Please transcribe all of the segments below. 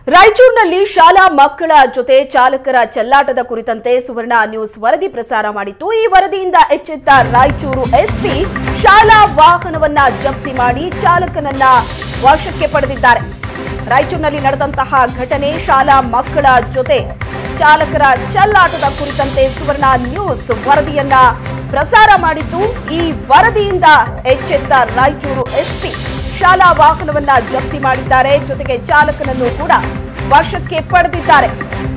ರಾಯಚೂರಿನಲ್ಲಿ ಶಾಲಾ ಮಕ್ಕಳ ಜೊತೆ ಚಾಲಕರ ಚೆಲ್ಲಾಟದ ಕುರಿತಂತೆ ಸುವರ್ಣ ನ್ಯೂಸ್ ವರದಿ ಪ್ರಸಾರ ಮಾಡಿತ್ತು ಈ ವರದಿಯಿಂದ ಎಚ್ಚೆತ್ತ ರಾಯಚೂರು ಎಸ್ಪಿ ಶಾಲಾ ವಾಹನವನ್ನ ಜಪ್ತಿ ಮಾಡಿ ಚಾಲಕನನ್ನ ವಶಕ್ಕೆ ಪಡೆದಿದ್ದಾರೆ ರಾಯಚೂರಿನಲ್ಲಿ ನಡೆದಂತಹ ಘಟನೆ ಶಾಲಾ ಮಕ್ಕಳ ಜೊತೆ ಚಾಲಕರ ಚೆಲ್ಲಾಟದ ಕುರಿತಂತೆ ಸುವರ್ಣ ನ್ಯೂಸ್ ವರದಿಯನ್ನ ಪ್ರಸಾರ ಮಾಡಿದ್ದು ಈ ವರದಿಯಿಂದ ಎಚ್ಚೆತ್ತ ರಾಯಚೂರು ಎಸ್ಪಿ ಶಾಲಾ ವಾಹನವನ್ನ ಜಪ್ತಿ ಮಾಡಿದ್ದಾರೆ ಜೊತೆಗೆ ಚಾಲಕನನ್ನು ಕೂಡ ವಶಕ್ಕೆ ಪಡೆದಿದ್ದಾರೆ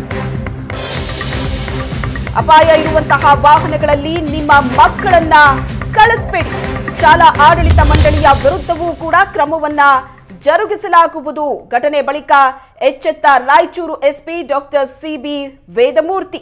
ಅಪಾಯ ಇರುವಂತಹ ವಾಹನಗಳಲ್ಲಿ ನಿಮ್ಮ ಮಕ್ಕಳನ್ನ ಕಳಿಸಬೇಡಿ ಶಾಲಾ ಆಡಳಿತ ಮಂಡಳಿಯ ವಿರುದ್ಧವೂ ಕೂಡ ಕ್ರಮವನ್ನ ಜರುಗಿಸಲಾಗುವುದು ಘಟನೆ ಬಳಿಕ ಎಚ್ಚೆತ್ತ Raichur SP doctor C B Vedamurthy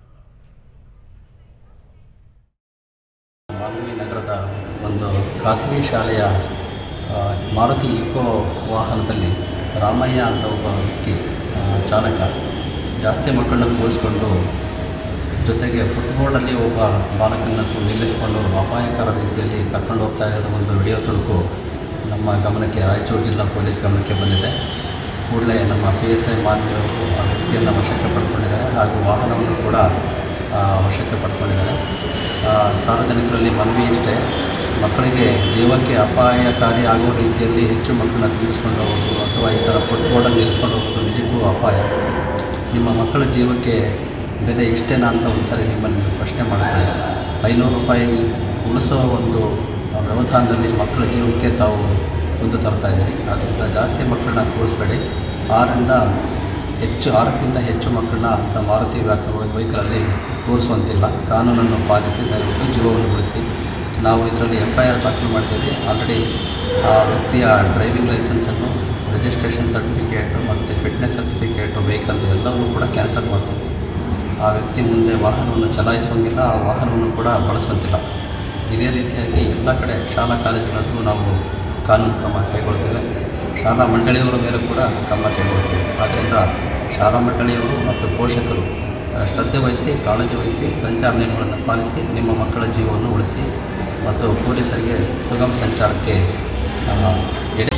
Manvi ನಗರದ ಒಂದು ಖಾಸಗಿ ಶಾಲೆಯ ಆ, ಮಾರುತಿ ಇಕೋ ವಾಹನದಲ್ಲಿ ರಾಮಯ್ಯ ಅಂತ ಒಬ್ಬ ವ್ಯಕ್ತಿ ಆ, ಚಾಲಕ ಜಾಸ್ತಿ ಮಕ್ಕಳನ್ನ ಕೂರಿಸ್ಕೊಂಡು ಜೊತೆಗೆ ಫುಟ್ಬೋರ್ಡಲ್ಲಿ ಒಬ್ಬ ಬಾಲಕನನ್ನು ನಿಲ್ಲಿಸಿಕೊಂಡು ಅಪಾಯಕರ ರೀತಿಯಲ್ಲಿ ಕರ್ಕೊಂಡು ಹೋಗ್ತಾ ಇರೋದು ಒಂದು ವಿಡಿಯೋ ತುಣುಕು ನಮ್ಮ ಗಮನಕ್ಕೆ ರಾಯಚೂರು ಜಿಲ್ಲಾ ಪೊಲೀಸ್ ಗಮನಕ್ಕೆ ಬಂದಿದೆ ಕೂಡಲೇ ನಮ್ಮ ಪಿ ಎಸ್ ಐ ಮಾನ್ಯವರು ಆ ವ್ಯಕ್ತಿಯನ್ನು ವಶಕ್ಕೆ ಪಡ್ಕೊಂಡಿದ್ದಾರೆ ಹಾಗೂ ವಾಹನವನ್ನು ಕೂಡ ಆ, ವಶಕ್ಕೆ ಪಡ್ಕೊಂಡಿದ್ದಾರೆ ಆ, ಸಾರ್ವಜನಿಕರಲ್ಲಿ ಮನವಿ ಇಷ್ಟೇ ಮಕ್ಕಳಿಗೆ ಜೀವಕ್ಕೆ ಅಪಾಯಕಾರಿ ಆಗುವ ರೀತಿಯಲ್ಲಿ ಹೆಚ್ಚು ಮಕ್ಕಳನ್ನ ತಿಳಿಸ್ಕೊಂಡು ಹೋಗೋದು ಅಥವಾ ಈ ಥರ ಫುಟ್ಬೋರ್ಡಲ್ಲಿ ನಿಲ್ಲಿಸ್ಕೊಂಡು ಹೋಗೋದು ನಿಜಕ್ಕೂ ಅಪಾಯ ನಿಮ್ಮ ಮಕ್ಕಳ ಜೀವಕ್ಕೆ ಬೆಲೆ ಇಷ್ಟೇನಾ ಅಂತ ಒಂದ್ಸರಿ ನಿಮ್ಮನ್ನು ಪ್ರಶ್ನೆ ಮಾಡ್ತಾರೆ ಐನೂರು ರೂಪಾಯಿ ಉಳಿಸೋ ಒಂದು ವ್ಯವಧಾನದಲ್ಲಿ ಮಕ್ಕಳ ಜೀವಕ್ಕೆ ತಾವು ಮುಂದೆ ತರ್ತಾ ಇದ್ದೀರಿ ಆದ್ದರಿಂದ ಜಾಸ್ತಿ ಮಕ್ಕಳನ್ನ ಕೂರಿಸ್ಬೇಡಿ ಆರರಿಂದ ಹೆಚ್ಚು ಆರಕ್ಕಿಂತ ಹೆಚ್ಚು ಮಕ್ಕಳನ್ನ ಅಂಥ ಮಾರುತಿ ವ್ಯಾಪ್ತ ವೆಹಿಕಲಲ್ಲಿ ಕೂರಿಸುವಂತಿಲ್ಲ ಕಾನೂನನ್ನು ಪಾಲಿಸಿ ದಯವಿಟ್ಟು ಜೀವವನ್ನು ಉಳಿಸಿ ನಾವು ಇದರಲ್ಲಿ ಎಫ್ ಐ ಆರ್ ದಾಖಲು ಮಾಡಿದ್ದೀವಿ ಆಲ್ರೆಡಿ ಆ ವ್ಯಕ್ತಿಯ ಡ್ರೈವಿಂಗ್ ಲೈಸೆನ್ಸನ್ನು ರಿಜಿಸ್ಟ್ರೇಷನ್ ಸರ್ಟಿಫಿಕೇಟು ಮತ್ತು ಫಿಟ್ನೆಸ್ ಸರ್ಟಿಫಿಕೇಟು ವೆಹಿಕಲ್ದು ಎಲ್ಲವನ್ನೂ ಕೂಡ ಕ್ಯಾನ್ಸಲ್ ಮಾಡ್ತೀವಿ ಆ ವ್ಯಕ್ತಿ ಮುಂದೆ ವಾಹನವನ್ನು ಚಲಾಯಿಸುವಂಗಿಲ್ಲ ಆ ವಾಹನವನ್ನು ಕೂಡ ಬಳಸುವಂತಿಲ್ಲ ಇದೇ ರೀತಿಯಾಗಿ ಎಲ್ಲ ಕಡೆ ಶಾಲಾ ಕಾಲೇಜುಗಳಲ್ಲೂ ನಾವು ಕಾನೂನು ಕ್ರಮ ಕೈಗೊಳ್ತೇವೆ ಶಾಲಾ ಮಂಡಳಿಯವರ ಮೇಲೆ ಕೂಡ ಕ್ರಮ ಕೈಗೊಳ್ತೇವೆ ಆದ್ದರಿಂದ ಶಾಲಾ ಮಂಡಳಿಯವರು ಮತ್ತು ಪೋಷಕರು ಆ, ಶ್ರದ್ಧೆ ವಹಿಸಿ ಕಾಳಜಿ ವಹಿಸಿ ಸಂಚಾರ ನಿಯಮಗಳನ್ನು ಪಾಲಿಸಿ ನಿಮ್ಮ ಮಕ್ಕಳ ಜೀವವನ್ನು ಉಳಿಸಿ ಮತ್ತು ಪೊಲೀಸರಿಗೆ ಸುಗಮ ಸಂಚಾರಕ್ಕೆ ಆ, ಎಡೆ